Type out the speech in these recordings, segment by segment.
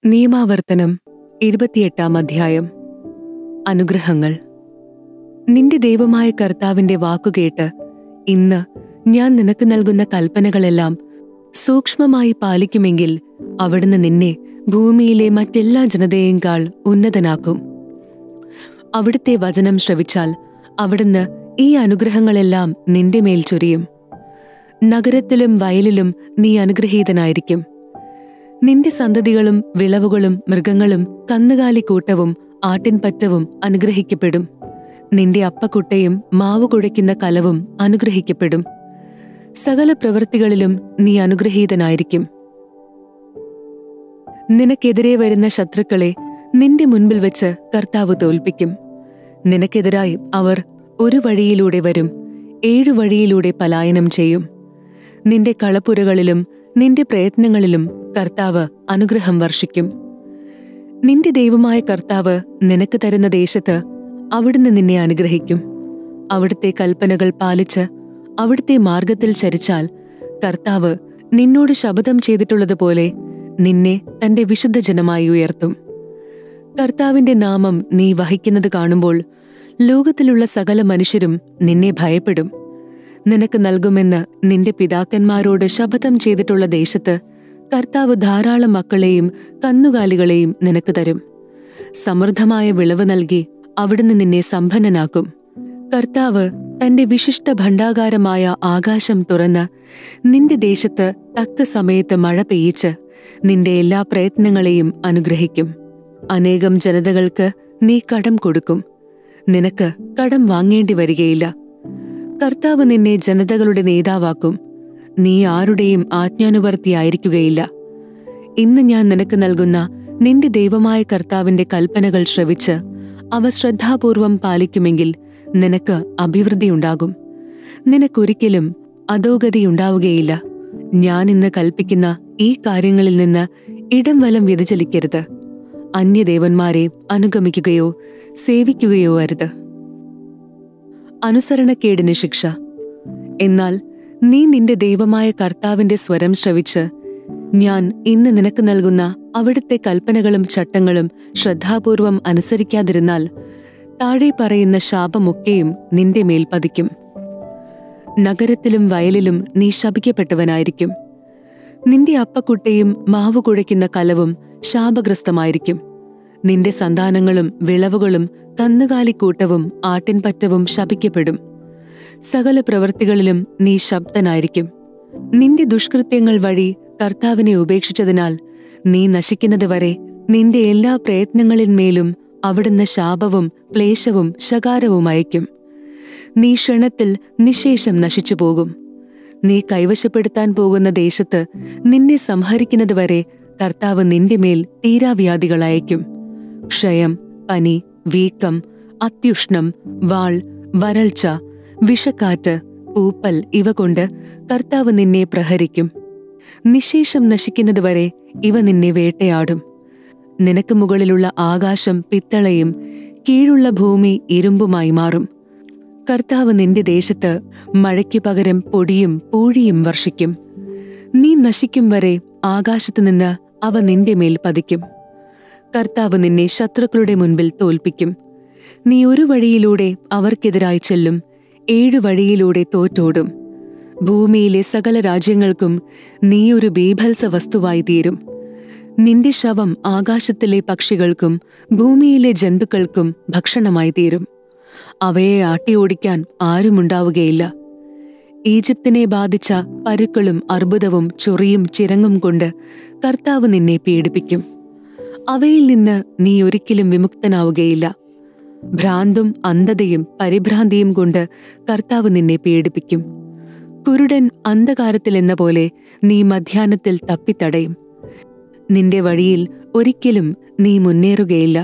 നിയമാവർത്തനം ഇരുപത്തിയെട്ടാം അധ്യായം അനുഗ്രഹങ്ങൾ നിന്റെ ദൈവമായ കർത്താവിന്റെ വാക്കുകേട്ട് ഇന്ന് ഞാൻ നിനക്ക് നൽകുന്ന കൽപ്പനകളെല്ലാം സൂക്ഷ്മമായി പാലിക്കുമെങ്കിൽ അവിടുന്ന് നിന്നെ ഭൂമിയിലെ മറ്റെല്ലാ ജനതയേക്കാൾ ഉന്നതനാക്കും അവിടുത്തെ വചനം ശ്രവിച്ചാൽ അവിടുന്ന് ഈ അനുഗ്രഹങ്ങളെല്ലാം നിന്റെ മേൽ ചൊരിയും നഗരത്തിലും വയലിലും നീ അനുഗ്രഹീതനായിരിക്കും നിന്റെ സന്തതികളും വിളവുകളും മൃഗങ്ങളും കന്നുകാലിക്കൂട്ടവും ആട്ടിൻപറ്റവും അനുഗ്രഹിക്കപ്പെടും നിന്റെ അപ്പക്കുട്ടയും മാവ് കുഴയ്ക്കുന്ന കലവും അനുഗ്രഹിക്കപ്പെടും സകല പ്രവൃത്തികളിലും നീ അനുഗ്രഹീതനായിരിക്കും നിനക്കെതിരെ വരുന്ന ശത്രുക്കളെ നിന്റെ മുൻപിൽ വെച്ച് കർത്താവ് തോൽപ്പിക്കും നിനക്കെതിരായി അവർ ഒരു വഴിയിലൂടെ വരും ഏഴു വഴിയിലൂടെ പലായനം ചെയ്യും നിന്റെ കളപ്പുരകളിലും നിന്റെ പ്രയത്നങ്ങളിലും കർത്താവ് അനുഗ്രഹം വർഷിക്കും നിന്റെ ദൈവമായ കർത്താവ് നിനക്ക് തരുന്ന ദേശത്ത് അവിടുന്ന് നിന്നെ അനുഗ്രഹിക്കും അവിടുത്തെ കൽപ്പനകൾ പാലിച്ച് അവിടുത്തെ മാർഗത്തിൽ ചരിച്ചാൽ കർത്താവ് നിന്നോട് ശപഥം ചെയ്തിട്ടുള്ളതുപോലെ നിന്നെ തന്റെ വിശുദ്ധ ജനമായി ഉയർത്തും കർത്താവിന്റെ നാമം നീ വഹിക്കുന്നത് കാണുമ്പോൾ ലോകത്തിലുള്ള സകല മനുഷ്യരും നിന്നെ ഭയപ്പെടും നിനക്ക് നൽകുമെന്ന് നിന്റെ പിതാക്കന്മാരോട് ശപഥം ചെയ്തിട്ടുള്ള ദേശത്ത് കർത്താവ് ധാരാളം മക്കളെയും കന്നുകാലികളെയും നിനക്ക് തരും സമൃദ്ധമായ വിളവ് നൽകി അവിടുന്ന് നിന്നെ സമ്പന്നനാക്കും കർത്താവ് തന്റെ വിശിഷ്ട ഭണ്ഡാകാരമായ ആകാശം തുറന്ന് നിന്റെ ദേശത്ത് തക്ക സമയത്ത് മഴ പെയ്യിച്ച് നിന്റെ എല്ലാ പ്രയത്നങ്ങളെയും അനുഗ്രഹിക്കും അനേകം ജനതകൾക്ക് നീ കടം കൊടുക്കും നിനക്ക് കടം വാങ്ങേണ്ടി വരികയില്ല കർത്താവ് നിന്നെ ജനതകളുടെ നേതാവാക്കും നീ ആരുടെയും ആജ്ഞാനുവർത്തിയായിരിക്കുകയില്ല ഇന്ന് ഞാൻ നിനക്ക് നൽകുന്ന നിന്റെ ദൈവമായ കർത്താവിന്റെ കൽപ്പനകൾ ശ്രവിച്ച് അവ ശ്രദ്ധാപൂർവം പാലിക്കുമെങ്കിൽ നിനക്ക് അഭിവൃദ്ധിയുണ്ടാകും നിനക്കൊരിക്കലും അധോഗതിയുണ്ടാവുകയില്ല ഞാൻ ഇന്ന് കൽപ്പിക്കുന്ന ഈ കാര്യങ്ങളിൽ നിന്ന് ഇടം വലം വ്യതിചലിക്കരുത് അന്യദേവന്മാരെ അനുഗമിക്കുകയോ സേവിക്കുകയോ അരുത് അനുസരണക്കേടിന് ശിക്ഷ എന്നാൽ നീ നിന്റെ ദൈവമായ കർത്താവിന്റെ സ്വരം ശ്രവിച്ച് ഞാൻ ഇന്ന് നിനക്ക് നൽകുന്ന അവിടുത്തെ കൽപ്പനകളും ചട്ടങ്ങളും ശ്രദ്ധാപൂർവം അനുസരിക്കാതിരുന്നാൽ താഴെ പറയുന്ന ശാപമൊക്കെയും നിന്റെ മേൽ പതിക്കും നഗരത്തിലും വയലിലും നീ ശപിക്കപ്പെട്ടവനായിരിക്കും നിന്റെ അപ്പക്കുട്ടയും മാവ് കുഴയ്ക്കുന്ന കലവും ശാപഗ്രസ്തമായിരിക്കും നിന്റെ സന്താനങ്ങളും വിളവുകളും കന്നുകാലിക്കൂട്ടവും ആട്ടിൻപറ്റവും ശപിക്കപ്പെടും സകല പ്രവൃത്തികളിലും നീ ശബ്ദനായിരിക്കും നിന്റെ ദുഷ്കൃത്യങ്ങൾ വഴി കർത്താവിനെ ഉപേക്ഷിച്ചതിനാൽ നീ നശിക്കുന്നതുവരെ നിന്റെ എല്ലാ പ്രയത്നങ്ങളിന്മേലും അവിടുന്ന് ശാപവും ക്ലേശവും ശകാരവും അയക്കും നീ ക്ഷണത്തിൽ നിശേഷം നശിച്ചു പോകും നീ കൈവശപ്പെടുത്താൻ പോകുന്ന ദേശത്ത് നിന്നെ സംഹരിക്കുന്നതുവരെ കർത്താവ് നിന്റെ മേൽ തീരാവ്യാധികൾ അയക്കും ക്ഷയം പനി വീക്കം അത്യുഷ്ണം വാൾ വരൾച്ച വിഷക്കാറ്റ് പൂപ്പൽ ഇവ കൊണ്ട് കർത്താവ് നിന്നെ പ്രഹരിക്കും നിശേഷം നശിക്കുന്നതുവരെ ഇവ നിന്നെ വേട്ടയാടും നിനക്ക് മുകളിലുള്ള ആകാശം പിത്തളയും കീഴുള്ള ഭൂമി ഇരുമ്പുമായി മാറും കർത്താവ് നിന്റെ ദേശത്ത് മഴയ്ക്കു പകരം പൊടിയും പൂഴിയും വർഷിക്കും നീ നശിക്കും വരെ ആകാശത്തുനിന്ന് അവ നിന്റെ മേൽ പതിക്കും കർത്താവ് നിന്നെ ശത്രുക്കളുടെ മുൻപിൽ തോൽപ്പിക്കും നീ ഒരു വഴിയിലൂടെ അവർക്കെതിരായി ചെല്ലും ഏഴു വഴിയിലൂടെ തോറ്റോടും ഭൂമിയിലെ സകല രാജ്യങ്ങൾക്കും നീ ഒരു ബീഭത്സ വസ്തുവായി തീരും നിന്റെ ശവം ആകാശത്തിലെ പക്ഷികൾക്കും ഭൂമിയിലെ ജന്തുക്കൾക്കും ഭക്ഷണമായി തീരും അവയെ ആട്ടിയോടിക്കാൻ ആരുമുണ്ടാവുകയില്ല ഈജിപ്തിനെ ബാധിച്ച പരുക്കളും അർബുദവും ചൊറിയും ചിരങ്ങും കൊണ്ട് കർത്താവ് നിന്നെ പീഡിപ്പിക്കും അവയിൽ നിന്ന് നീ ഒരിക്കലും വിമുക്തനാവുകയില്ല ഭ്രാന്തും അന്ധതയും പരിഭ്രാന്തിയും കൊണ്ട് കർത്താവ് നിന്നെ പീഡിപ്പിക്കും കുരുടൻ അന്ധകാരത്തിലെന്ന പോലെ നീ മധ്യാഹ്നത്തിൽ തപ്പിത്തടയും നിന്റെ വഴിയിൽ ഒരിക്കലും നീ മുന്നേറുകയില്ല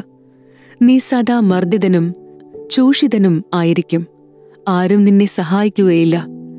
നീ സദാ മർദ്ദിതനും ചൂഷിതനും ആയിരിക്കും ആരും നിന്നെ സഹായിക്കുകയില്ല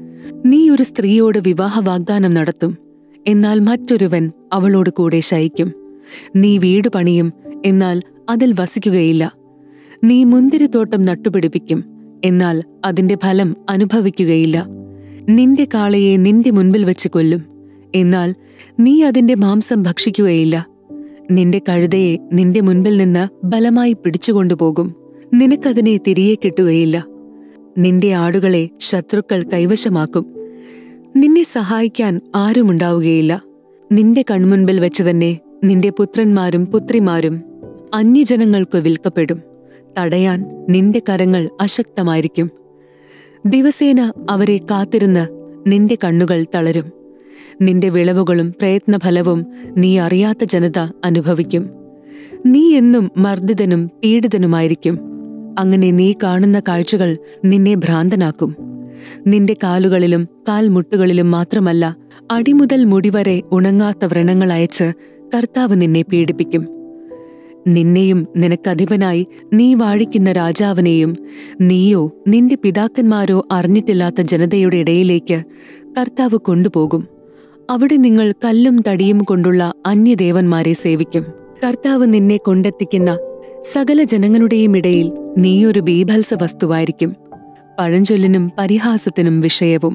നീ ഒരു സ്ത്രീയോട് വിവാഹ വാഗ്ദാനം നടത്തും എന്നാൽ മറ്റൊരുവൻ അവളോട് കൂടെ ശയിക്കും നീ വീട് പണിയും എന്നാൽ അതിൽ വസിക്കുകയില്ല നീ മുന്തിരിത്തോട്ടം നട്ടുപിടിപ്പിക്കും എന്നാൽ അതിന്റെ ഫലം അനുഭവിക്കുകയില്ല നിന്റെ കാളയെ നിന്റെ മുൻപിൽ വെച്ച് കൊല്ലും എന്നാൽ നീ അതിന്റെ മാംസം ഭക്ഷിക്കുകയില്ല നിന്റെ കഴുതയെ നിന്റെ മുൻപിൽ നിന്ന് ബലമായി പിടിച്ചുകൊണ്ടുപോകും നിനക്കതിനെ തിരികെ കിട്ടുകയില്ല നിന്റെ ആടുകളെ ശത്രുക്കൾ കൈവശമാക്കും നിന്നെ സഹായിക്കാൻ ആരുമുണ്ടാവുകയില്ല നിന്റെ കൺമുൻപിൽ വെച്ച് തന്നെ നിന്റെ പുത്രന്മാരും പുത്രിമാരും അന്യജനങ്ങൾക്ക് വിൽക്കപ്പെടും തടയാൻ നിന്റെ കരങ്ങൾ അശക്തമായിരിക്കും ദിവസേന അവരെ കാത്തിരുന്ന് നിന്റെ കണ്ണുകൾ തളരും നിന്റെ വിളവുകളും പ്രയത്നഫലവും നീ അറിയാത്ത ജനത അനുഭവിക്കും നീ എന്നും മർദ്ദിതനും പീഡിതനുമായിരിക്കും അങ്ങനെ നീ കാണുന്ന കാഴ്ചകൾ നിന്നെ ഭ്രാന്തനാക്കും നിന്റെ കാലുകളിലും കാൽമുട്ടുകളിലും മാത്രമല്ല അടിമുതൽ മുടിവരെ ഉണങ്ങാത്ത വ്രണങ്ങൾ അയച്ച് കർത്താവ് നിന്നെ പീഡിപ്പിക്കും നിന്നെയും നിനക്കധിപനായി നീ വാഴിക്കുന്ന രാജാവിനെയും നീയോ നിന്റെ പിതാക്കന്മാരോ അറിഞ്ഞിട്ടില്ലാത്ത ജനതയുടെ ഇടയിലേക്ക് കർത്താവ് കൊണ്ടുപോകും അവിടെ നിങ്ങൾ കല്ലും തടിയും കൊണ്ടുള്ള അന്യദേവന്മാരെ സേവിക്കും കർത്താവ് നിന്നെ കൊണ്ടെത്തിക്കുന്ന സകല ജനങ്ങളുടെയും ഇടയിൽ നീയൊരു ബീഭത്സ വസ്തുവായിരിക്കും പഴഞ്ചൊല്ലിനും പരിഹാസത്തിനും വിഷയവും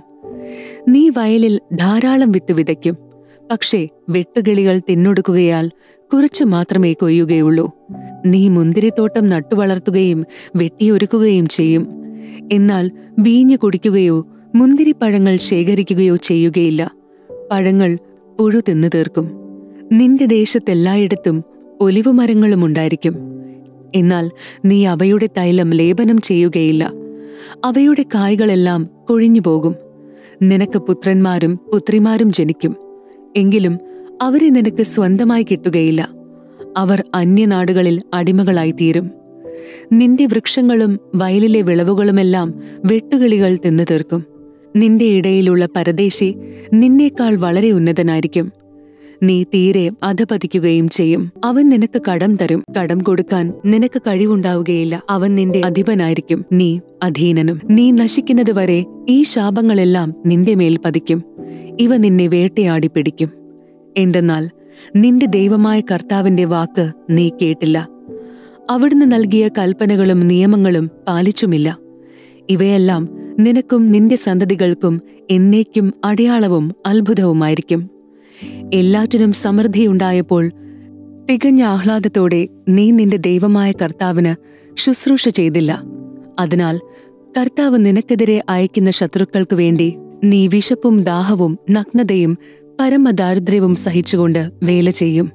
നീ വയലിൽ ധാരാളം വിത്ത് വിതയ്ക്കും പക്ഷേ വെട്ടുകിളികൾ തിന്നൊടുക്കുകയാൽ കുറച്ചു മാത്രമേ കൊയ്യുകയുള്ളൂ നീ മുന്തിരിത്തോട്ടം നട്ടുവളർത്തുകയും വെട്ടിയൊരുക്കുകയും ചെയ്യും എന്നാൽ വീഞ്ഞു കുടിക്കുകയോ മുന്തിരിപ്പഴങ്ങൾ ശേഖരിക്കുകയോ ചെയ്യുകയില്ല പഴങ്ങൾ പുഴു തിന്നു തീർക്കും നിന്റെ ദേശത്തെല്ലായിടത്തും ഒലിവുമരങ്ങളും ഉണ്ടായിരിക്കും എന്നാൽ നീ അവയുടെ തൈലം ലേപനം ചെയ്യുകയില്ല അവയുടെ കായ്കളെല്ലാം കൊഴിഞ്ഞു പോകും നിനക്ക് പുത്രന്മാരും പുത്രിമാരും ജനിക്കും എങ്കിലും അവരെ നിനക്ക് സ്വന്തമായി കിട്ടുകയില്ല അവർ അന്യനാടുകളിൽ അടിമകളായിത്തീരും നിന്റെ വൃക്ഷങ്ങളും വയലിലെ വിളവുകളുമെല്ലാം വെട്ടുകിളികൾ തിന്നു തീർക്കും നിന്റെ ഇടയിലുള്ള പരദേശി നിന്നേക്കാൾ വളരെ ഉന്നതനായിരിക്കും നീ തീരെ അധപതിക്കുകയും ചെയ്യും അവൻ നിനക്ക് കടം തരും കടം കൊടുക്കാൻ നിനക്ക് കഴിവുണ്ടാവുകയില്ല അവൻ നിന്റെ അധിപനായിരിക്കും നീ അധീനനും നീ നശിക്കുന്നത് വരെ ഈ ശാപങ്ങളെല്ലാം നിന്റെ മേൽ പതിക്കും ഇവ നിന്നെ വേട്ടയാടി പിടിക്കും എന്തെന്നാൽ നിന്റെ ദൈവമായ കർത്താവിന്റെ വാക്ക് നീ കേട്ടില്ല അവിടുന്ന് നൽകിയ കൽപ്പനകളും നിയമങ്ങളും പാലിച്ചുമില്ല ഇവയെല്ലാം നിനക്കും നിന്റെ സന്തതികൾക്കും എന്നേക്കും അടയാളവും അത്ഭുതവുമായിരിക്കും എല്ലാറ്റിനും സമൃദ്ധിയുണ്ടായപ്പോൾ തികഞ്ഞ ആഹ്ലാദത്തോടെ നീ നിന്റെ ദൈവമായ കർത്താവിന് ശുശ്രൂഷ ചെയ്തില്ല അതിനാൽ കർത്താവ് നിനക്കെതിരെ അയക്കുന്ന ശത്രുക്കൾക്ക് വേണ്ടി നീ വിശപ്പും ദാഹവും നഗ്നതയും പരമദാരിദ്ര്യവും സഹിച്ചുകൊണ്ട് വേല ചെയ്യും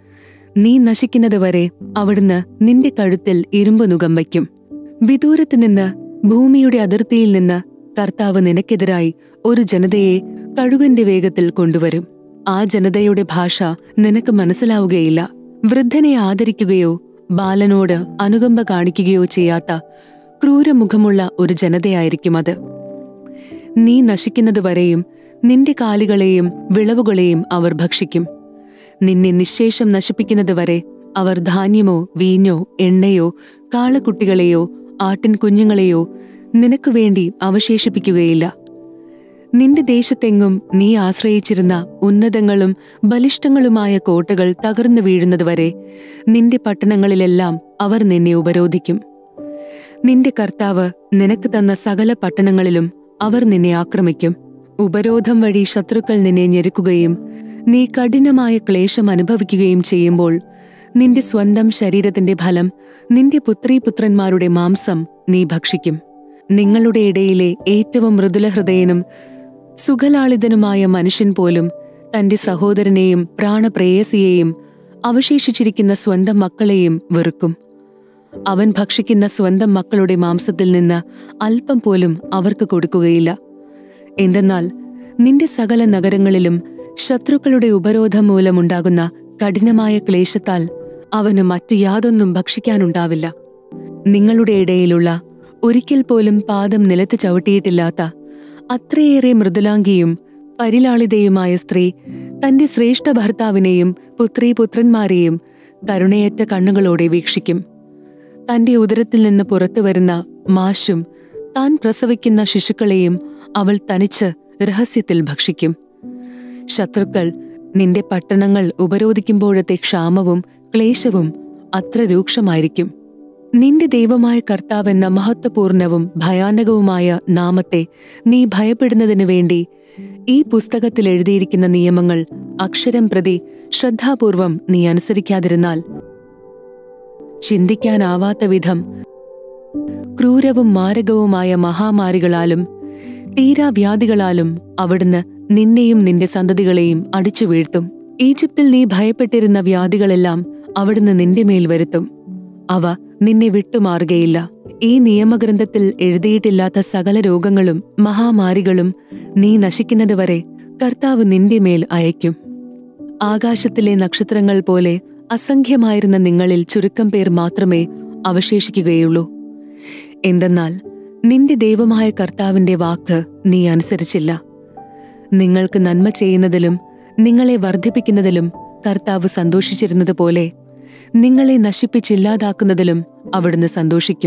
നീ നശിക്കുന്നതുവരെ അവിടുന്ന് നിന്റെ കഴുത്തിൽ ഇരുമ്പ് നുകം വയ്ക്കും വിദൂരത്ത് നിന്ന് ഭൂമിയുടെ അതിർത്തിയിൽ നിന്ന് കർത്താവ് നിനക്കെതിരായി ഒരു ജനതയെ കഴുകന്റെ വേഗത്തിൽ കൊണ്ടുവരും ആ ജനതയുടെ ഭാഷ നിനക്ക് മനസ്സിലാവുകയില്ല വൃദ്ധനെ ആദരിക്കുകയോ ബാലനോട് അനുകമ്പ കാണിക്കുകയോ ചെയ്യാത്ത ക്രൂരമുഖമുള്ള ഒരു ജനതയായിരിക്കും അത് നീ നശിക്കുന്നതുവരെയും നിന്റെ കാലികളെയും വിളവുകളെയും അവർ ഭക്ഷിക്കും നിന്നെ നിശേഷം നശിപ്പിക്കുന്നതുവരെ അവർ ധാന്യമോ വീഞ്ഞോ എണ്ണയോ കാളക്കുട്ടികളെയോ ആട്ടിൻ കുഞ്ഞുങ്ങളെയോ നിനക്കു വേണ്ടി അവശേഷിപ്പിക്കുകയില്ല നിന്റെ ദേശത്തെങ്ങും നീ ആശ്രയിച്ചിരുന്ന ഉന്നതങ്ങളും ബലിഷ്ഠങ്ങളുമായ കോട്ടകൾ തകർന്നു വീഴുന്നതുവരെ നിന്റെ പട്ടണങ്ങളിലെല്ലാം അവർ നിന്നെ ഉപരോധിക്കും നിന്റെ കർത്താവ് നിനക്ക് തന്ന സകല പട്ടണങ്ങളിലും അവർ നിന്നെ ആക്രമിക്കും ഉപരോധം വഴി ശത്രുക്കൾ നിന്നെ ഞെരുക്കുകയും നീ കഠിനമായ ക്ലേശം അനുഭവിക്കുകയും ചെയ്യുമ്പോൾ നിന്റെ സ്വന്തം ശരീരത്തിന്റെ ഫലം നിന്റെ പുത്രീപുത്രന്മാരുടെ മാംസം നീ ഭക്ഷിക്കും നിങ്ങളുടെ ഇടയിലെ ഏറ്റവും മൃദുലഹൃദയനും സുഖലാളിതനുമായ മനുഷ്യൻ പോലും തന്റെ സഹോദരനെയും പ്രാണപ്രേയസിയെയും അവശേഷിച്ചിരിക്കുന്ന സ്വന്തം മക്കളെയും വെറുക്കും അവൻ ഭക്ഷിക്കുന്ന സ്വന്തം മക്കളുടെ മാംസത്തിൽ നിന്ന് അല്പം പോലും അവർക്ക് കൊടുക്കുകയില്ല എന്തെന്നാൽ നിന്റെ സകല നഗരങ്ങളിലും ശത്രുക്കളുടെ ഉപരോധം മൂലമുണ്ടാകുന്ന കഠിനമായ ക്ലേശത്താൽ അവന് മറ്റു യാതൊന്നും ഭക്ഷിക്കാനുണ്ടാവില്ല നിങ്ങളുടെ ഇടയിലുള്ള ഒരിക്കൽ പോലും പാദം നിലത്ത് ചവിട്ടിയിട്ടില്ലാത്ത അത്രയേറെ മൃദുലാംഗിയും പരിലാളിതയുമായ സ്ത്രീ തന്റെ ശ്രേഷ്ഠ ഭർത്താവിനെയും പുത്രീ പുത്രന്മാരെയും കരുണയറ്റ കണ്ണുകളോടെ വീക്ഷിക്കും തന്റെ ഉദരത്തിൽ നിന്ന് പുറത്തു വരുന്ന മാഷും താൻ പ്രസവിക്കുന്ന ശിശുക്കളെയും അവൾ തനിച്ച് രഹസ്യത്തിൽ ഭക്ഷിക്കും ശത്രുക്കൾ നിന്റെ പട്ടണങ്ങൾ ഉപരോധിക്കുമ്പോഴത്തെ ക്ഷാമവും ക്ലേശവും അത്ര രൂക്ഷമായിരിക്കും നിന്റെ ദൈവമായ കർത്താവെന്ന മഹത്വപൂർണവും ഭയാനകവുമായ നാമത്തെ നീ ഭയപ്പെടുന്നതിനു വേണ്ടി ഈ പുസ്തകത്തിൽ എഴുതിയിരിക്കുന്ന നിയമങ്ങൾ അക്ഷരം പ്രതി ശ്രദ്ധാപൂർവം നീ അനുസരിക്കാതിരുന്നാൽ ചിന്തിക്കാനാവാത്ത വിധം ക്രൂരവും മാരകവുമായ മഹാമാരികളാലും തീരാവ്യാധികളാലും അവിടുന്ന് നിന്നെയും നിന്റെ സന്തതികളെയും അടിച്ചു വീഴ്ത്തും ഈജിപ്തിൽ നീ ഭയപ്പെട്ടിരുന്ന വ്യാധികളെല്ലാം അവിടുന്ന് നിന്റെ മേൽ വരുത്തും അവ നിന്നെ വിട്ടുമാറുകയില്ല ഈ നിയമഗ്രന്ഥത്തിൽ എഴുതിയിട്ടില്ലാത്ത സകല രോഗങ്ങളും മഹാമാരികളും നീ നശിക്കുന്നതുവരെ കർത്താവ് നിന്റെ മേൽ അയക്കും ആകാശത്തിലെ നക്ഷത്രങ്ങൾ പോലെ അസംഖ്യമായിരുന്ന നിങ്ങളിൽ ചുരുക്കം പേർ മാത്രമേ അവശേഷിക്കുകയുള്ളൂ എന്തെന്നാൽ നിന്റെ ദൈവമായ കർത്താവിന്റെ വാക്ക് നീ അനുസരിച്ചില്ല നിങ്ങൾക്ക് നന്മ ചെയ്യുന്നതിലും നിങ്ങളെ വർദ്ധിപ്പിക്കുന്നതിലും കർത്താവ് സന്തോഷിച്ചിരുന്നത് പോലെ നിങ്ങളെ നശിപ്പിച്ചില്ലാതാക്കുന്നതിലും അവിടുന്ന് സന്തോഷിക്കും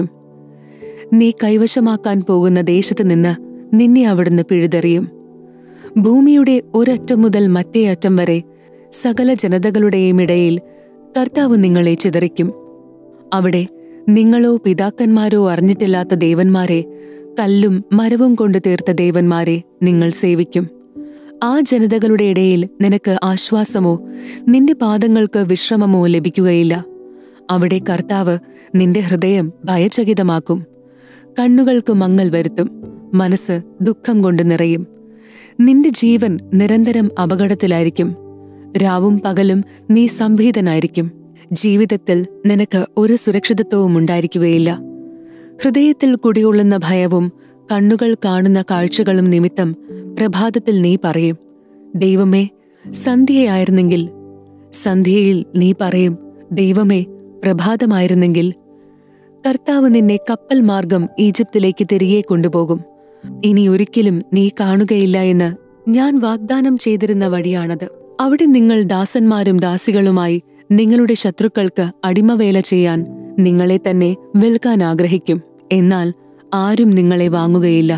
നീ കൈവശമാക്കാൻ പോകുന്ന ദേശത്ത് നിന്ന് നിന്നെ അവിടുന്ന് പിഴുതെറിയും ഭൂമിയുടെ ഒരറ്റം മുതൽ മറ്റേ അറ്റം വരെ സകല ജനതകളുടെയും ഇടയിൽ കർത്താവ് നിങ്ങളെ ചിതറിക്കും അവിടെ നിങ്ങളോ പിതാക്കന്മാരോ അറിഞ്ഞിട്ടില്ലാത്ത ദേവന്മാരെ കല്ലും മരവും കൊണ്ട് തീർത്ത ദേവന്മാരെ നിങ്ങൾ സേവിക്കും ആ ജനതകളുടെ ഇടയിൽ നിനക്ക് ആശ്വാസമോ നിന്റെ പാദങ്ങൾക്ക് വിശ്രമമോ ലഭിക്കുകയില്ല അവിടെ കർത്താവ് നിന്റെ ഹൃദയം ഭയചകിതമാക്കും കണ്ണുകൾക്ക് മങ്ങൽ വരുത്തും മനസ്സ് ദുഃഖം കൊണ്ട് നിറയും നിന്റെ ജീവൻ നിരന്തരം അപകടത്തിലായിരിക്കും രാവും പകലും നീ സംഭീതനായിരിക്കും ജീവിതത്തിൽ നിനക്ക് ഒരു സുരക്ഷിതത്വവും ഉണ്ടായിരിക്കുകയില്ല ഹൃദയത്തിൽ കുടികൊള്ളുന്ന ഭയവും കണ്ണുകൾ കാണുന്ന കാഴ്ചകളും നിമിത്തം പ്രഭാതത്തിൽ നീ പറയും ദൈവമേ സന്ധ്യയായിരുന്നെങ്കിൽ സന്ധ്യയിൽ നീ പറയും ദൈവമേ പ്രഭാതമായിരുന്നെങ്കിൽ കർത്താവ് നിന്നെ കപ്പൽ മാർഗം ഈജിപ്തിലേക്ക് തിരികെ കൊണ്ടുപോകും ഇനി ഒരിക്കലും നീ കാണുകയില്ല എന്ന് ഞാൻ വാഗ്ദാനം ചെയ്തിരുന്ന വഴിയാണത് അവിടെ നിങ്ങൾ ദാസന്മാരും ദാസികളുമായി നിങ്ങളുടെ ശത്രുക്കൾക്ക് അടിമവേല ചെയ്യാൻ നിങ്ങളെ തന്നെ വിൽക്കാൻ ആഗ്രഹിക്കും എന്നാൽ ആരും നിങ്ങളെ വാങ്ങുകയില്ല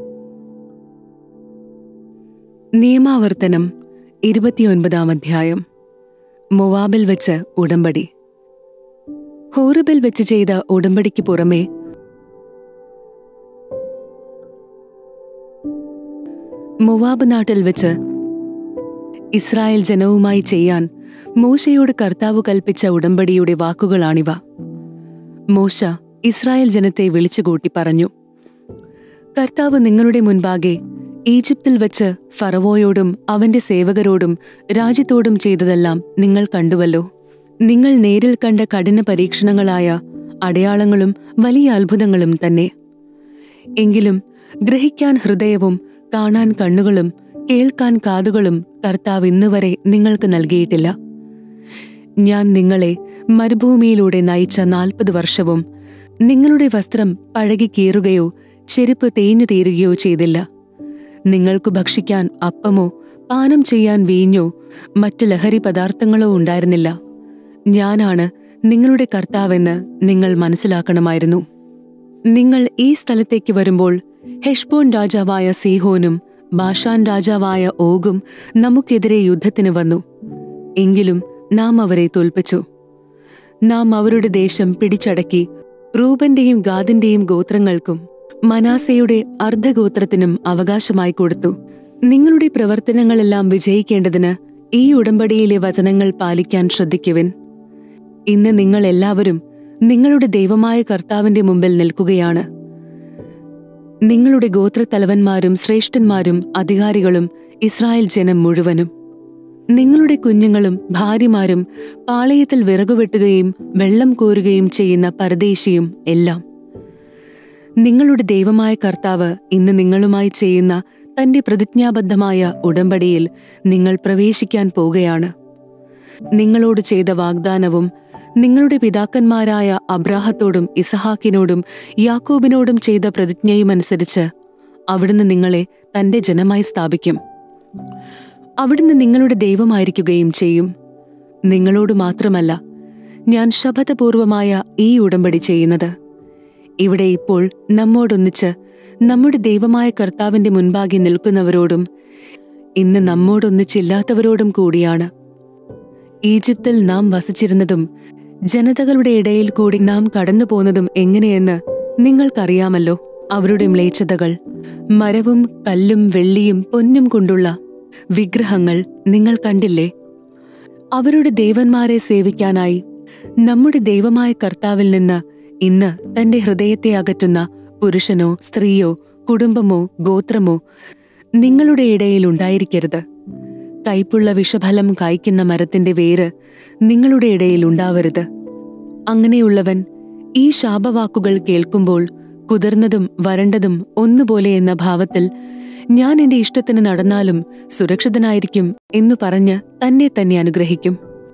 നിയമാവർത്തനം ഇരുപത്തിയൊൻപതാം അധ്യായം മൊവാബിൽ വെച്ച് ഉടമ്പടി ഹോറിബിൽ വെച്ച് ചെയ്ത ഉടമ്പടിക്ക് പുറമെ മൊവാബ് നാട്ടിൽ വെച്ച് ഇസ്രായേൽ ജനവുമായി ചെയ്യാൻ മോശയോട് കർത്താവ് കൽപ്പിച്ച ഉടമ്പടിയുടെ വാക്കുകളാണിവ മോശ ഇസ്രായേൽ ജനത്തെ വിളിച്ചുകൂട്ടി പറഞ്ഞു കർത്താവ് നിങ്ങളുടെ മുൻപാകെ ഈജിപ്തിൽ വെച്ച് ഫറവോയോടും അവന്റെ സേവകരോടും രാജ്യത്തോടും ചെയ്തതെല്ലാം നിങ്ങൾ കണ്ടുവല്ലോ നിങ്ങൾ നേരിൽ കണ്ട കഠിന പരീക്ഷണങ്ങളായ അടയാളങ്ങളും വലിയ അത്ഭുതങ്ങളും തന്നെ എങ്കിലും ഗ്രഹിക്കാൻ ഹൃദയവും കാണാൻ കണ്ണുകളും കേൾക്കാൻ കാതുകളും കർത്താവ് ഇന്നുവരെ നിങ്ങൾക്ക് നൽകിയിട്ടില്ല ഞാൻ നിങ്ങളെ മരുഭൂമിയിലൂടെ നയിച്ച നാൽപ്പത് വർഷവും നിങ്ങളുടെ വസ്ത്രം പഴകി കീറുകയോ ചെരുപ്പ് തേഞ്ഞു തീരുകയോ ചെയ്തില്ല നിങ്ങൾക്ക് ഭക്ഷിക്കാൻ അപ്പമോ പാനം ചെയ്യാൻ വീഞ്ഞോ മറ്റ് ലഹരി പദാർത്ഥങ്ങളോ ഉണ്ടായിരുന്നില്ല ഞാനാണ് നിങ്ങളുടെ കർത്താവെന്ന് നിങ്ങൾ മനസ്സിലാക്കണമായിരുന്നു നിങ്ങൾ ഈ സ്ഥലത്തേക്ക് വരുമ്പോൾ ഹെഷ്ബോൻ രാജാവായ സീഹോനും ബാഷാൻ രാജാവായ ഓഗും നമുക്കെതിരെ യുദ്ധത്തിന് വന്നു എങ്കിലും നാം അവരെ തോൽപ്പിച്ചു നാം അവരുടെ ദേശം പിടിച്ചടക്കി റൂബന്റെയും ഗാദിന്റെയും ഗോത്രങ്ങൾക്കും മനാസയുടെ അർദ്ധഗോത്രത്തിനും അവകാശമായി കൊടുത്തു നിങ്ങളുടെ പ്രവർത്തനങ്ങളെല്ലാം വിജയിക്കേണ്ടതിന് ഈ ഉടമ്പടിയിലെ വചനങ്ങൾ പാലിക്കാൻ ശ്രദ്ധിക്കുവിൻ ഇന്ന് നിങ്ങൾ എല്ലാവരും നിങ്ങളുടെ ദൈവമായ കർത്താവിന്റെ മുമ്പിൽ നിൽക്കുകയാണ് നിങ്ങളുടെ ഗോത്രത്തലവന്മാരും ശ്രേഷ്ഠന്മാരും അധികാരികളും ഇസ്രായേൽ ജനം മുഴുവനും നിങ്ങളുടെ കുഞ്ഞുങ്ങളും ഭാര്യമാരും പാളയത്തിൽ വിറകുവെട്ടുകയും വെള്ളം കോരുകയും ചെയ്യുന്ന പരദേശിയും എല്ലാം നിങ്ങളുടെ ദൈവമായ കർത്താവ് ഇന്ന് നിങ്ങളുമായി ചെയ്യുന്ന തന്റെ പ്രതിജ്ഞാബദ്ധമായ ഉടമ്പടിയിൽ നിങ്ങൾ പ്രവേശിക്കാൻ പോകുകയാണ് നിങ്ങളോട് ചെയ്ത വാഗ്ദാനവും നിങ്ങളുടെ പിതാക്കന്മാരായ അബ്രാഹത്തോടും ഇസഹാക്കിനോടും യാക്കോബിനോടും ചെയ്ത പ്രതിജ്ഞയുമനുസരിച്ച് അവിടുന്ന് നിങ്ങളെ തന്റെ ജനമായി സ്ഥാപിക്കും അവിടുന്ന് നിങ്ങളുടെ ദൈവമായിരിക്കുകയും ചെയ്യും നിങ്ങളോട് മാത്രമല്ല ഞാൻ ശപഥപൂർവമായ ഈ ഉടമ്പടി ചെയ്യുന്നത് ഇവിടെ ഇപ്പോൾ നമ്മോടൊന്നിച്ച് നമ്മുടെ ദൈവമായ കർത്താവിന്റെ മുൻപാകെ നിൽക്കുന്നവരോടും ഇന്ന് നമ്മോടൊന്നിച്ചില്ലാത്തവരോടും കൂടിയാണ് ഈജിപ്തിൽ നാം വസിച്ചിരുന്നതും ജനതകളുടെ ഇടയിൽ കൂടി നാം കടന്നുപോകുന്നതും എങ്ങനെയെന്ന് നിങ്ങൾക്കറിയാമല്ലോ അവരുടെ മ്ലേച്ഛതകൾ മരവും കല്ലും വെള്ളിയും പൊന്നും കൊണ്ടുള്ള വിഗ്രഹങ്ങൾ നിങ്ങൾ കണ്ടില്ലേ അവരുടെ ദേവന്മാരെ സേവിക്കാനായി നമ്മുടെ ദൈവമായ കർത്താവിൽ നിന്ന് ഇന്ന് തന്റെ ഹൃദയത്തെ അകറ്റുന്ന പുരുഷനോ സ്ത്രീയോ കുടുംബമോ ഗോത്രമോ നിങ്ങളുടെ ഇടയിൽ ഉണ്ടായിരിക്കരുത് കൈപ്പുള്ള വിഷഫലം കായ്ക്കുന്ന മരത്തിന്റെ വേര് നിങ്ങളുടെ ഇടയിൽ ഉണ്ടാവരുത് അങ്ങനെയുള്ളവൻ ഈ ശാപവാക്കുകൾ കേൾക്കുമ്പോൾ കുതിർന്നതും വരണ്ടതും ഒന്നുപോലെ എന്ന ഭാവത്തിൽ ഞാൻ എന്റെ ഇഷ്ടത്തിന് നടന്നാലും സുരക്ഷിതനായിരിക്കും എന്നു പറഞ്ഞ് തന്നെ തന്നെ അനുഗ്രഹിക്കും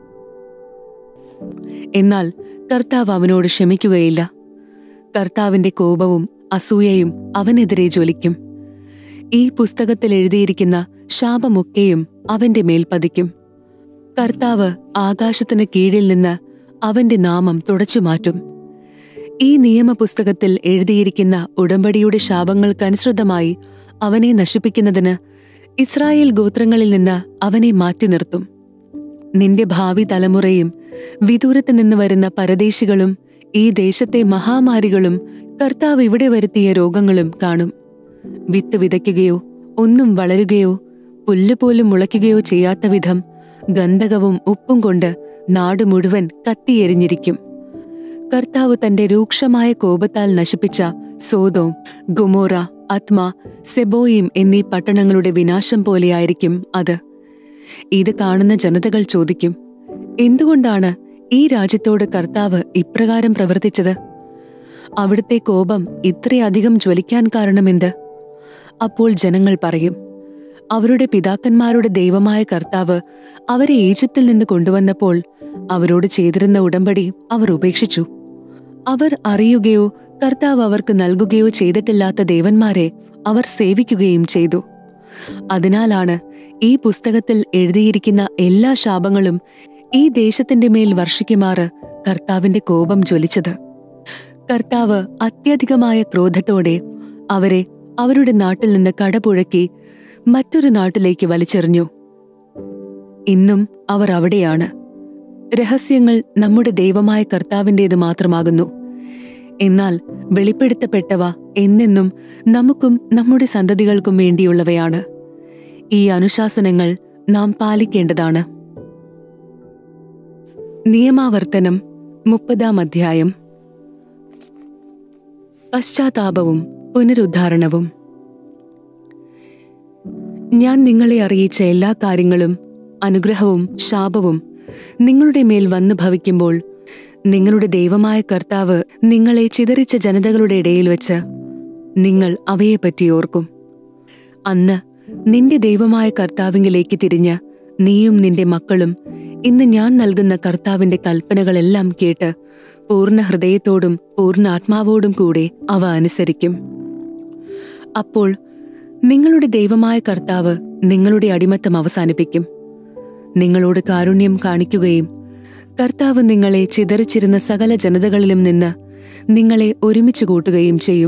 എന്നാൽ കർത്താവ് അവനോട് ക്ഷമിക്കുകയില്ല കർത്താവിന്റെ കോപവും അസൂയയും അവനെതിരെ ജ്വലിക്കും ഈ പുസ്തകത്തിൽ എഴുതിയിരിക്കുന്ന ശാപമൊക്കെയും അവന്റെ മേൽ പതിക്കും കർത്താവ് ആകാശത്തിന് കീഴിൽ നിന്ന് അവന്റെ നാമം തുടച്ചുമാറ്റും ഈ നിയമപുസ്തകത്തിൽ എഴുതിയിരിക്കുന്ന ഉടമ്പടിയുടെ ശാപങ്ങൾക്കനുസൃതമായി അവനെ നശിപ്പിക്കുന്നതിന് ഇസ്രായേൽ ഗോത്രങ്ങളിൽ നിന്ന് അവനെ മാറ്റി നിർത്തും നിന്റെ ഭാവി തലമുറയും വിദൂരത്ത് നിന്ന് വരുന്ന പരദേശികളും ഈ ദേശത്തെ മഹാമാരികളും കർത്താവ് ഇവിടെ വരുത്തിയ രോഗങ്ങളും കാണും വിത്ത് വിതയ്ക്കുകയോ ഒന്നും വളരുകയോ പുല്ലുപോലും മുളയ്ക്കുകയോ ചെയ്യാത്ത വിധം ഗന്ധകവും ഉപ്പും കൊണ്ട് നാട് മുഴുവൻ കത്തിയെരിഞ്ഞിരിക്കും കർത്താവ് തന്റെ രൂക്ഷമായ കോപത്താൽ നശിപ്പിച്ച സോതോം ഗുമോറ അത്മ സെബോയിം എന്നീ പട്ടണങ്ങളുടെ വിനാശം പോലെയായിരിക്കും അത് ഇത് കാണുന്ന ജനതകൾ ചോദിക്കും എന്തുകൊണ്ടാണ് ഈ രാജ്യത്തോട് കർത്താവ് ഇപ്രകാരം പ്രവർത്തിച്ചത് അവിടുത്തെ കോപം ഇത്രയധികം ജ്വലിക്കാൻ കാരണമെന്ത് അപ്പോൾ ജനങ്ങൾ പറയും അവരുടെ പിതാക്കന്മാരുടെ ദൈവമായ കർത്താവ് അവരെ ഈജിപ്തിൽ നിന്ന് കൊണ്ടുവന്നപ്പോൾ അവരോട് ചെയ്തിരുന്ന ഉടമ്പടി അവർ ഉപേക്ഷിച്ചു അവർ അറിയുകയോ കർത്താവ് അവർക്ക് നൽകുകയോ ചെയ്തിട്ടില്ലാത്ത ദേവന്മാരെ അവർ സേവിക്കുകയും ചെയ്തു അതിനാലാണ് ഈ പുസ്തകത്തിൽ എഴുതിയിരിക്കുന്ന എല്ലാ ശാപങ്ങളും ഈ ദേശത്തിന്റെ മേൽ വർഷിക്കുമാറ് കർത്താവിന്റെ കോപം ജ്വലിച്ചത് കർത്താവ് അത്യധികമായ ക്രോധത്തോടെ അവരെ അവരുടെ നാട്ടിൽ നിന്ന് കടപുഴക്കി മറ്റൊരു നാട്ടിലേക്ക് വലിച്ചെറിഞ്ഞു ഇന്നും അവർ അവിടെയാണ് രഹസ്യങ്ങൾ നമ്മുടെ ദൈവമായ കർത്താവിൻ്റേത് മാത്രമാകുന്നു എന്നാൽ വെളിപ്പെടുത്തപ്പെട്ടവ എന്നെന്നും നമുക്കും നമ്മുടെ സന്തതികൾക്കും വേണ്ടിയുള്ളവയാണ് ഈ അനുശാസനങ്ങൾ നാം പാലിക്കേണ്ടതാണ് നിയമാവർത്തനം മുപ്പതാം അധ്യായം പശ്ചാത്താപവും പുനരുദ്ധാരണവും ഞാൻ നിങ്ങളെ അറിയിച്ച എല്ലാ കാര്യങ്ങളും അനുഗ്രഹവും ശാപവും നിങ്ങളുടെ മേൽ വന്നു ഭവിക്കുമ്പോൾ നിങ്ങളുടെ ദൈവമായ കർത്താവ് നിങ്ങളെ ചിതറിച്ച ജനതകളുടെ ഇടയിൽ വെച്ച് നിങ്ങൾ അവയെപ്പറ്റി ഓർക്കും അന്ന് നിന്റെ ദൈവമായ കർത്താവിങ്കിലേക്ക് തിരിഞ്ഞ് നീയും നിന്റെ മക്കളും ഇന്ന് ഞാൻ നൽകുന്ന കർത്താവിന്റെ കൽപ്പനകളെല്ലാം കേട്ട് പൂർണ്ണ ഹൃദയത്തോടും പൂർണ്ണ ആത്മാവോടും കൂടെ അവ അനുസരിക്കും അപ്പോൾ നിങ്ങളുടെ ദൈവമായ കർത്താവ് നിങ്ങളുടെ അടിമത്തം അവസാനിപ്പിക്കും നിങ്ങളോട് കാരുണ്യം കാണിക്കുകയും കർത്താവ് നിങ്ങളെ ചിതറിച്ചിരുന്ന സകല ജനതകളിലും നിന്ന് നിങ്ങളെ ഒരുമിച്ച് കൂട്ടുകയും ചെയ്യും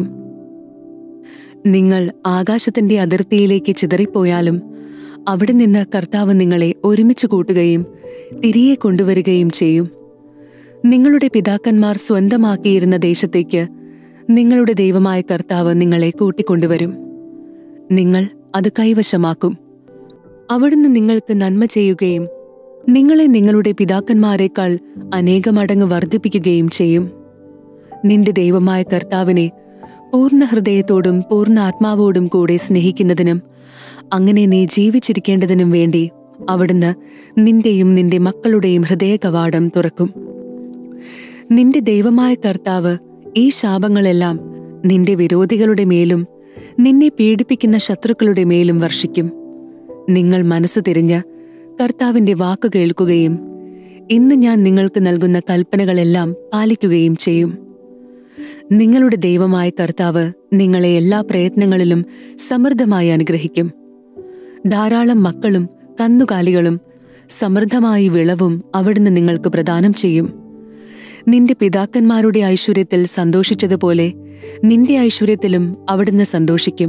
നിങ്ങൾ ആകാശത്തിന്റെ അതിർത്തിയിലേക്ക് ചിതറിപ്പോയാലും അവിടെ നിന്ന് കർത്താവ് നിങ്ങളെ ഒരുമിച്ച് കൂട്ടുകയും തിരികെ കൊണ്ടുവരികയും ചെയ്യും നിങ്ങളുടെ പിതാക്കന്മാർ സ്വന്തമാക്കിയിരുന്ന ദേശത്തേക്ക് നിങ്ങളുടെ ദൈവമായ കർത്താവ് നിങ്ങളെ കൂട്ടിക്കൊണ്ടുവരും നിങ്ങൾ അത് കൈവശമാക്കും അവിടുന്ന് നിങ്ങൾക്ക് നന്മ ചെയ്യുകയും നിങ്ങളെ നിങ്ങളുടെ പിതാക്കന്മാരെക്കാൾ അനേകമടങ്ങ് വർദ്ധിപ്പിക്കുകയും ചെയ്യും നിന്റെ ദൈവമായ കർത്താവിനെ പൂർണ്ണ ഹൃദയത്തോടും പൂർണ്ണ ആത്മാവോടും കൂടെ സ്നേഹിക്കുന്നതിനും അങ്ങനെ നീ ജീവിച്ചിരിക്കേണ്ടതിനും വേണ്ടി അവിടുന്ന് നിന്റെയും നിന്റെ മക്കളുടെയും ഹൃദയ കവാടം തുറക്കും നിന്റെ ദൈവമായ കർത്താവ് ഈ ശാപങ്ങളെല്ലാം നിന്റെ വിരോധികളുടെ മേലും നിന്നെ പീഡിപ്പിക്കുന്ന ശത്രുക്കളുടെ മേലും വർഷിക്കും നിങ്ങൾ മനസ്സ് തിരിഞ്ഞ് കർത്താവിന്റെ വാക്ക് കേൾക്കുകയും ഇന്ന് ഞാൻ നിങ്ങൾക്ക് നൽകുന്ന കൽപ്പനകളെല്ലാം പാലിക്കുകയും ചെയ്യും നിങ്ങളുടെ ദൈവമായ കർത്താവ് നിങ്ങളെ എല്ലാ പ്രയത്നങ്ങളിലും സമൃദ്ധമായി അനുഗ്രഹിക്കും ധാരാളം മക്കളും കന്നുകാലികളും സമൃദ്ധമായി വിളവും അവിടുന്ന് നിങ്ങൾക്ക് പ്രദാനം ചെയ്യും നിന്റെ പിതാക്കന്മാരുടെ ഐശ്വര്യത്തിൽ സന്തോഷിച്ചതുപോലെ നിന്റെ ഐശ്വര്യത്തിലും അവിടുന്ന് സന്തോഷിക്കും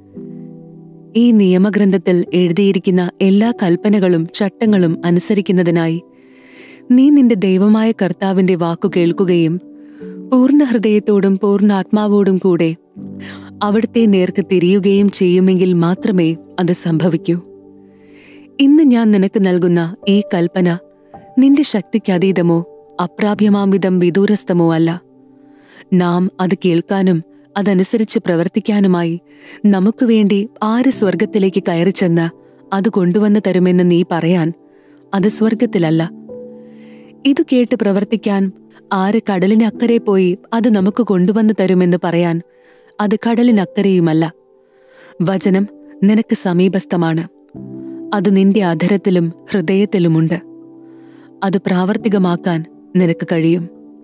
ഈ നിയമഗ്രന്ഥത്തിൽ എഴുതിയിരിക്കുന്ന എല്ലാ കൽപ്പനകളും ചട്ടങ്ങളും അനുസരിക്കുന്നതിനായി നീ നിന്റെ ദൈവമായ കർത്താവിന്റെ വാക്കു കേൾക്കുകയും പൂർണ്ണ ഹൃദയത്തോടും പൂർണ്ണ ആത്മാവോടും കൂടെ അവിടുത്തെ നേർക്ക് തിരിയുകയും ചെയ്യുമെങ്കിൽ മാത്രമേ അത് സംഭവിക്കൂ ഇന്ന് ഞാൻ നിനക്ക് നൽകുന്ന ഈ കൽപ്പന നിന്റെ ശക്തിക്ക് അതീതമോ അപ്രാപ്യമാംവിധം വിദൂരസ്ഥമോ അല്ല നാം അത് കേൾക്കാനും അതനുസരിച്ച് പ്രവർത്തിക്കാനുമായി നമുക്ക് വേണ്ടി ആര് സ്വർഗത്തിലേക്ക് കയറിച്ചെന്ന് അത് കൊണ്ടുവന്ന് തരുമെന്ന് നീ പറയാൻ അത് സ്വർഗത്തിലല്ല ഇത് കേട്ട് പ്രവർത്തിക്കാൻ ആര് കടലിനക്കരെ പോയി അത് നമുക്ക് കൊണ്ടുവന്ന് തരുമെന്ന് പറയാൻ അത് കടലിനക്കരെയുമല്ല വചനം നിനക്ക് സമീപസ്ഥമാണ് അത് നിന്റെ അധരത്തിലും ഹൃദയത്തിലുമുണ്ട് അത് പ്രാവർത്തികമാക്കാൻ നിനക്ക് കഴിയും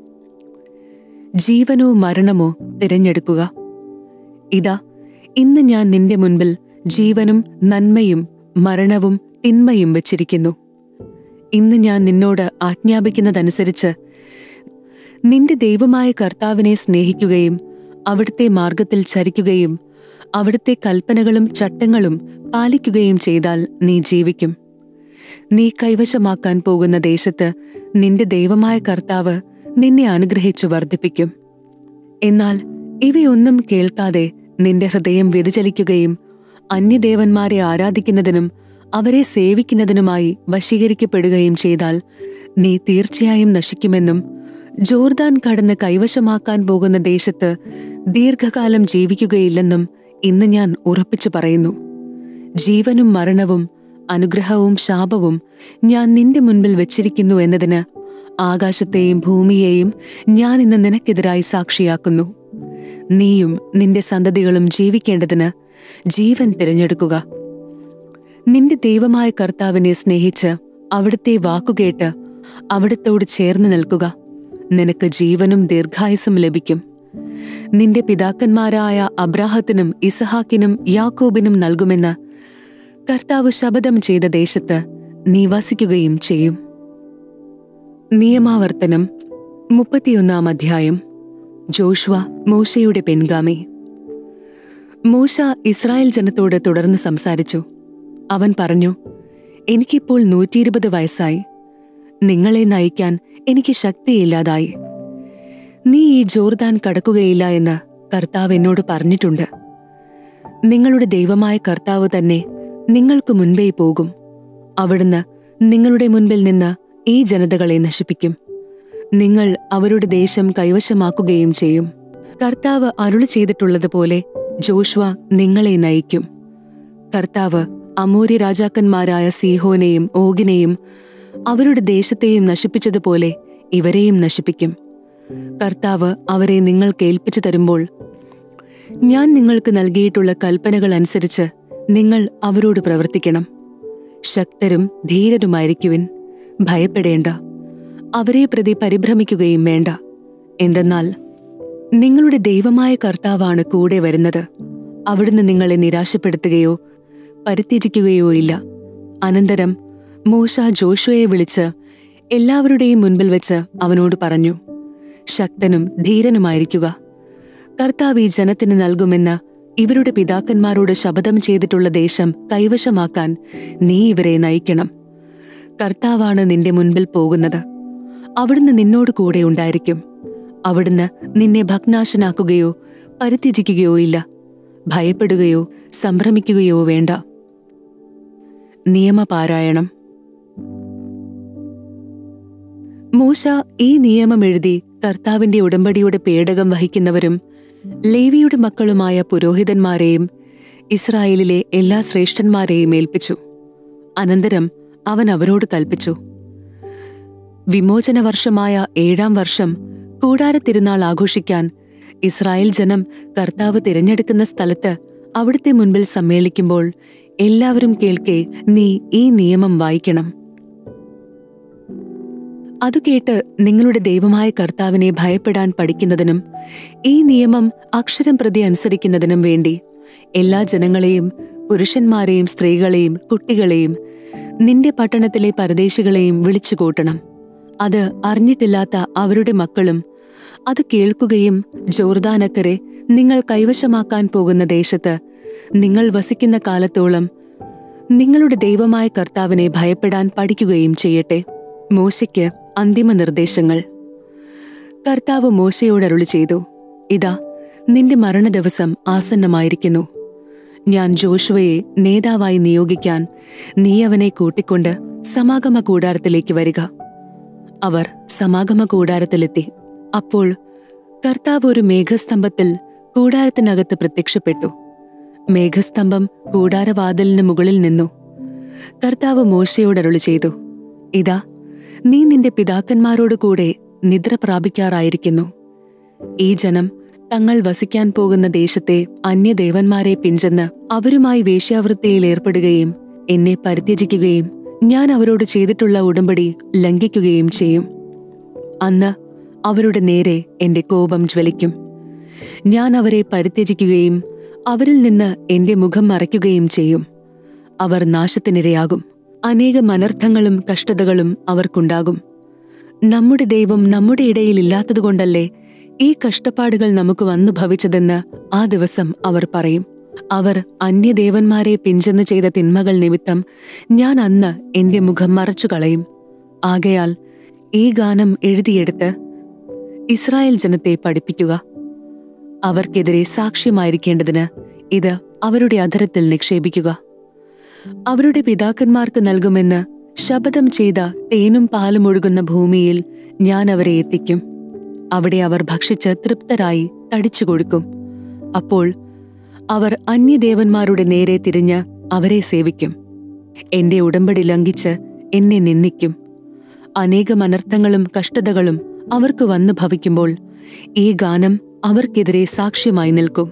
ജീവനോ മരണമോ തിരഞ്ഞെടുക്കുക ഇതാ ഇന്ന് ഞാൻ നിന്റെ മുൻപിൽ ജീവനും നന്മയും മരണവും തിന്മയും വച്ചിരിക്കുന്നു ഇന്ന് ഞാൻ നിന്നോട് ആജ്ഞാപിക്കുന്നതനുസരിച്ച് നിന്റെ ദൈവമായ കർത്താവിനെ സ്നേഹിക്കുകയും അവിടുത്തെ മാർഗത്തിൽ ചരിക്കുകയും അവിടുത്തെ കൽപ്പനകളും ചട്ടങ്ങളും പാലിക്കുകയും ചെയ്താൽ നീ ജീവിക്കും നീ കൈവശമാക്കാൻ പോകുന്ന ദേശത്ത് നിന്റെ ദൈവമായ കർത്താവ് നിന്നെ അനുഗ്രഹിച്ചു വർദ്ധിപ്പിക്കും എന്നാൽ ഇവയൊന്നും കേൾക്കാതെ നിന്റെ ഹൃദയം വ്യതിചലിക്കുകയും അന്യദേവന്മാരെ ആരാധിക്കുന്നതിനും അവരെ സേവിക്കുന്നതിനുമായി വശീകരിക്കപ്പെടുകയും ചെയ്താൽ നീ തീർച്ചയായും നശിക്കുമെന്നും ജോർദാൻ കടന്ന് കൈവശമാക്കാൻ പോകുന്ന ദേശത്ത് ദീർഘകാലം ജീവിക്കുകയില്ലെന്നും ഇന്ന് ഞാൻ ഉറപ്പിച്ചു പറയുന്നു ജീവനും മരണവും അനുഗ്രഹവും ശാപവും ഞാൻ നിന്റെ മുൻപിൽ വെച്ചിരിക്കുന്നു എന്നതിന് ആകാശത്തെയും ഭൂമിയെയും ഞാൻ ഇന്ന് നിനക്കെതിരായി സാക്ഷിയാക്കുന്നു നീയും നിന്റെ സന്തതികളും ജീവിക്കേണ്ടതിന് ജീവൻ തിരഞ്ഞെടുക്കുക നിന്റെ ദൈവമായ കർത്താവിനെ സ്നേഹിച്ച് അവിടുത്തെ വാക്കുകേട്ട് അവിടുത്തോട് ചേർന്ന് നിൽക്കുക നിനക്ക് ജീവനും ദീർഘായുസും ലഭിക്കും നിന്റെ പിതാക്കന്മാരായ അബ്രാഹത്തിനും ഇസഹാക്കിനും യാക്കോബിനും നൽകുമെന്ന് കർത്താവ് ശപഥം ചെയ്ത ദേശത്ത് നീ വസിക്കുകയും ചെയ്യും നിയമാവർത്തനം മുപ്പത്തിയൊന്നാം അധ്യായം ജോഷ്വ മോശയുടെ പിൻഗാമി മൂശ ഇസ്രായേൽ ജനത്തോട് തുടർന്ന് സംസാരിച്ചു അവൻ പറഞ്ഞു എനിക്കിപ്പോൾ നൂറ്റിയിരുപത് വയസ്സായി നിങ്ങളെ നയിക്കാൻ എനിക്ക് ശക്തിയില്ലാതായി നീ ഈ ജോർദാൻ കടക്കുകയില്ല എന്ന് കർത്താവ് എന്നോട് പറഞ്ഞിട്ടുണ്ട് നിങ്ങളുടെ ദൈവമായ കർത്താവ് തന്നെ നിങ്ങൾക്ക് മുൻപേ പോകും അവിടുന്ന് നിങ്ങളുടെ മുൻപിൽ നിന്ന് ഈ ജനതകളെ നശിപ്പിക്കും നിങ്ങൾ അവരുടെ ദേശം കൈവശമാക്കുകയും ചെയ്യും കർത്താവ് അരുളി ചെയ്തിട്ടുള്ളതുപോലെ ജോഷ്വ നിങ്ങളെ നയിക്കും കർത്താവ് അമൂര്യ രാജാക്കന്മാരായ സീഹോനെയും ഓഗിനെയും അവരുടെ ദേശത്തെയും നശിപ്പിച്ചതുപോലെ ഇവരെയും നശിപ്പിക്കും കർത്താവ് അവരെ നിങ്ങൾക്ക് ഏൽപ്പിച്ചു തരുമ്പോൾ ഞാൻ നിങ്ങൾക്ക് നൽകിയിട്ടുള്ള കൽപ്പനകൾ അനുസരിച്ച് നിങ്ങൾ അവരോട് പ്രവർത്തിക്കണം ശക്തരും ധീരരുമായിരിക്കുവിൻ ഭയപ്പെടേണ്ട അവരെ പ്രതി പരിഭ്രമിക്കുകയും വേണ്ട എന്തെന്നാൽ നിങ്ങളുടെ ദൈവമായ കർത്താവാണ് കൂടെ വരുന്നത് അവിടുന്ന് നിങ്ങളെ നിരാശപ്പെടുത്തുകയോ പരിത്യജിക്കുകയോ ഇല്ല അനന്തരം മൂശ ജോഷുവയെ വിളിച്ച് എല്ലാവരുടെയും മുൻപിൽ വെച്ച് അവനോട് പറഞ്ഞു ശക്തനും ധീരനുമായിരിക്കുക കർത്താവ് ഈ ജനത്തിന് നൽകുമെന്ന് ഇവരുടെ പിതാക്കന്മാരോട് ശപഥം ചെയ്തിട്ടുള്ള ദേശം കൈവശമാക്കാൻ നീ ഇവരെ നയിക്കണം കർത്താവാണ് നിന്റെ മുൻപിൽ പോകുന്നത് അവിടുന്ന് നിന്നോട് കൂടെ ഉണ്ടായിരിക്കും അവിടുന്ന് നിന്നെ ഭഗ്നാശനാക്കുകയോ പരിത്യജിക്കുകയോ ഇല്ല ഭയപ്പെടുകയോ സംഭ്രമിക്കുകയോ വേണ്ട നിയമപാരായണം മൂശ ഈ നിയമം എഴുതി കർത്താവിന്റെ ഉടമ്പടിയുടെ പേടകം വഹിക്കുന്നവരും ലേവിയുടെ മക്കളുമായ പുരോഹിതന്മാരെയും ഇസ്രായേലിലെ എല്ലാ ശ്രേഷ്ഠന്മാരെയും ഏൽപ്പിച്ചു അനന്തരം അവൻ അവരോട് കൽപ്പിച്ചു വിമോചന വർഷമായ ഏഴാം വർഷം കൂടാര തിരുനാൾ ആഘോഷിക്കാൻ ഇസ്രായേൽ ജനം കർത്താവ് തിരഞ്ഞെടുക്കുന്ന സ്ഥലത്ത് അവിടുത്തെ മുൻപിൽ സമ്മേളിക്കുമ്പോൾ എല്ലാവരും കേൾക്കെ നീ ഈ നിയമം വായിക്കണം അതു കേട്ട് നിങ്ങളുടെ ദൈവമായ കർത്താവിനെ ഭയപ്പെടാൻ പഠിക്കുന്നതിനും ഈ നിയമം അക്ഷരം പ്രതി അനുസരിക്കുന്നതിനും വേണ്ടി എല്ലാ ജനങ്ങളെയും പുരുഷന്മാരെയും സ്ത്രീകളെയും കുട്ടികളെയും നിന്റെ പട്ടണത്തിലെ പരദേശികളെയും വിളിച്ചു കൂട്ടണം അത് അറിഞ്ഞിട്ടില്ലാത്ത അവരുടെ മക്കളും അത് കേൾക്കുകയും ജോർദാനക്കരെ നിങ്ങൾ കൈവശമാക്കാൻ പോകുന്ന ദേശത്ത് നിങ്ങൾ വസിക്കുന്ന കാലത്തോളം നിങ്ങളുടെ ദൈവമായ കർത്താവിനെ ഭയപ്പെടാൻ പഠിക്കുകയും ചെയ്യട്ടെ മോശയ്ക്ക് അന്തിമ നിർദ്ദേശങ്ങൾ കർത്താവ് മോശയോട് അരുളി ചെയ്തു ഇതാ നിന്റെ മരണദിവസം ആസന്നമായിരിക്കുന്നു ഞാൻ ജോഷുവയെ നേതാവായി നിയോഗിക്കാൻ നീ അവനെ കൂട്ടിക്കൊണ്ട് സമാഗമ കൂടാരത്തിലേക്ക് വരിക അവർ സമാഗമ കൂടാരത്തിലെത്തി അപ്പോൾ കർത്താവ് ഒരു മേഘസ്തംഭത്തിൽ കൂടാരത്തിനകത്ത് പ്രത്യക്ഷപ്പെട്ടു മേഘസ്തംഭം കൂടാരവാതിലിന് മുകളിൽ നിന്നു കർത്താവ് മോശയോട് അരുളി ചെയ്തു ഇതാ നീ നിന്റെ പിതാക്കന്മാരോട് കൂടെ നിദ്ര പ്രാപിക്കാറായിരിക്കുന്നു ഈ ജനം തങ്ങൾ വസിക്കാൻ പോകുന്ന ദേശത്തെ അന്യദേവന്മാരെ പിഞ്ചെന്ന് അവരുമായി വേശ്യാവൃത്തിയിൽ ഏർപ്പെടുകയും എന്നെ പരിത്യജിക്കുകയും ഞാൻ അവരോട് ചെയ്തിട്ടുള്ള ഉടമ്പടി ലംഘിക്കുകയും ചെയ്യും അന്ന് അവരുടെ നേരെ എന്റെ കോപം ജ്വലിക്കും ഞാൻ അവരെ പരിത്യജിക്കുകയും അവരിൽ നിന്ന് എന്റെ മുഖം മറയ്ക്കുകയും ചെയ്യും അവർ നാശത്തിനിരയാകും അനേകം അനർത്ഥങ്ങളും കഷ്ടതകളും അവർക്കുണ്ടാകും നമ്മുടെ ദൈവം നമ്മുടെ ഇടയിൽ ഇല്ലാത്തതുകൊണ്ടല്ലേ ഈ കഷ്ടപ്പാടുകൾ നമുക്ക് വന്നു ഭവിച്ചതെന്ന് ആ ദിവസം അവർ പറയും അവർ അന്യദേവന്മാരെ പിഞ്ചെന്ന് ചെയ്ത തിന്മകൾ നിമിത്തം ഞാൻ അന്ന് എന്റെ മുഖം മറച്ചു കളയും ആകയാൽ ഈ ഗാനം എഴുതിയെടുത്ത് ഇസ്രായേൽ ജനത്തെ പഠിപ്പിക്കുക അവർക്കെതിരെ സാക്ഷ്യമായിരിക്കേണ്ടതിന് ഇത് അവരുടെ അധരത്തിൽ നിക്ഷേപിക്കുക അവരുടെ പിതാക്കന്മാർക്ക് നൽകുമെന്ന് ശപഥം ചെയ്ത തേനും പാലും ഒഴുകുന്ന ഭൂമിയിൽ ഞാൻ അവരെ എത്തിക്കും അവിടെ അവർ ഭക്ഷിച്ച് തൃപ്തരായി തടിച്ചു കൊടുക്കും അപ്പോൾ അവർ അന്യദേവന്മാരുടെ നേരെ തിരിഞ്ഞ് അവരെ സേവിക്കും എന്റെ ഉടമ്പടി ലംഘിച്ച് എന്നെ നിന്ദിക്കും അനേകം അനർത്ഥങ്ങളും കഷ്ടതകളും അവർക്ക് വന്നു ഭവിക്കുമ്പോൾ ഈ ഗാനം അവർക്കെതിരെ സാക്ഷ്യമായി നിൽക്കും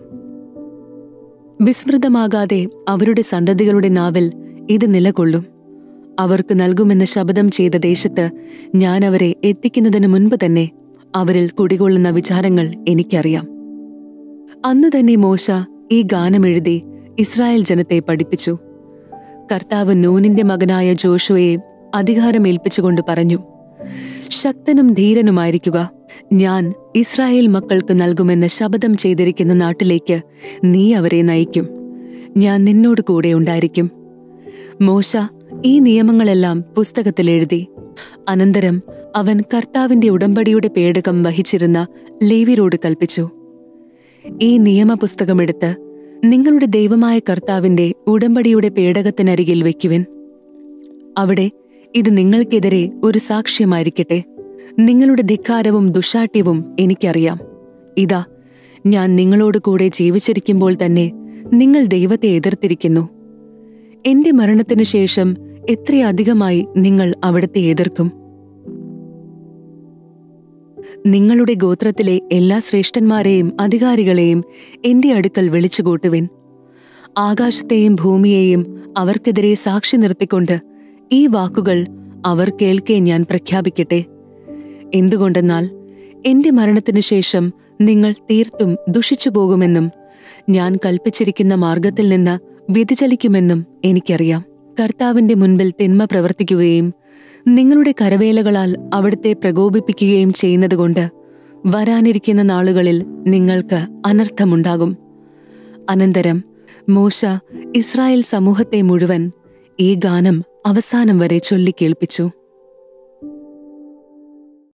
വിസ്മൃതമാകാതെ അവരുടെ സന്തതികളുടെ നാവിൽ ഇത് നിലകൊള്ളും അവർക്ക് നൽകുമെന്ന് ശപഥം ചെയ്ത ദേശത്ത് ഞാൻ അവരെ എത്തിക്കുന്നതിന് മുൻപ് തന്നെ അവരിൽ കുടികൊള്ളുന്ന വിചാരങ്ങൾ എനിക്കറിയാം അന്ന് തന്നെ മോശ ഈ ഗാനമെഴുതി ഇസ്രായേൽ ജനത്തെ പഠിപ്പിച്ചു കർത്താവ് നൂനിന്റെ മകനായ ജോഷുവയെ അധികാരമേൽപ്പിച്ചുകൊണ്ട് പറഞ്ഞു ശക്തനും ധീരനുമായിരിക്കുക ഞാൻ ഇസ്രായേൽ മക്കൾക്ക് നൽകുമെന്ന് ശപഥം ചെയ്തിരിക്കുന്ന നാട്ടിലേക്ക് നീ അവരെ നയിക്കും ഞാൻ നിന്നോട് കൂടെ ഉണ്ടായിരിക്കും മോശ ഈ നിയമങ്ങളെല്ലാം പുസ്തകത്തിൽ എഴുതി അനന്തരം അവൻ കർത്താവിന്റെ ഉടമ്പടിയുടെ പേടകം വഹിച്ചിരുന്ന ലേവിരോട് കൽപ്പിച്ചു ഈ നിയമപുസ്തകമെടുത്ത് നിങ്ങളുടെ ദൈവമായ കർത്താവിന്റെ ഉടമ്പടിയുടെ പേടകത്തിനരികിൽ വയ്ക്കുവിൻ അവിടെ ഇത് നിങ്ങൾക്കെതിരെ ഒരു സാക്ഷ്യമായിരിക്കട്ടെ നിങ്ങളുടെ ധിക്കാരവും ദുഷാട്യവും എനിക്കറിയാം ഇതാ ഞാൻ നിങ്ങളോട് കൂടെ ജീവിച്ചിരിക്കുമ്പോൾ തന്നെ നിങ്ങൾ ദൈവത്തെ എതിർത്തിരിക്കുന്നു എന്റെ മരണത്തിനു ശേഷം എത്രയധികമായി നിങ്ങൾ അവിടത്തെ എതിർക്കും നിങ്ങളുടെ ഗോത്രത്തിലെ എല്ലാ ശ്രേഷ്ഠന്മാരെയും അധികാരികളെയും എന്റെ അടുക്കൽ വിളിച്ചുകൂട്ടുവിൻ ആകാശത്തെയും ഭൂമിയെയും അവർക്കെതിരെ സാക്ഷി നിർത്തിക്കൊണ്ട് ഈ വാക്കുകൾ അവർ കേൾക്കെ ഞാൻ പ്രഖ്യാപിക്കട്ടെ എന്തുകൊണ്ടെന്നാൽ എന്റെ മരണത്തിനു ശേഷം നിങ്ങൾ തീർത്തും ദുഷിച്ചു പോകുമെന്നും ഞാൻ കൽപ്പിച്ചിരിക്കുന്ന മാർഗത്തിൽ നിന്ന് വ്യതിചലിക്കുമെന്നും എനിക്കറിയാം കർത്താവിന്റെ മുൻപിൽ തിന്മ പ്രവർത്തിക്കുകയും നിങ്ങളുടെ കരവേലകളാൽ അവിടുത്തെ പ്രകോപിപ്പിക്കുകയും ചെയ്യുന്നതുകൊണ്ട് വരാനിരിക്കുന്ന നാളുകളിൽ നിങ്ങൾക്ക് അനർത്ഥമുണ്ടാകും അനന്തരം മോശ ഇസ്രായേൽ സമൂഹത്തെ മുഴുവൻ ഈ ഗാനം അവസാനം വരെ ചൊല്ലിക്കേൾപ്പിച്ചു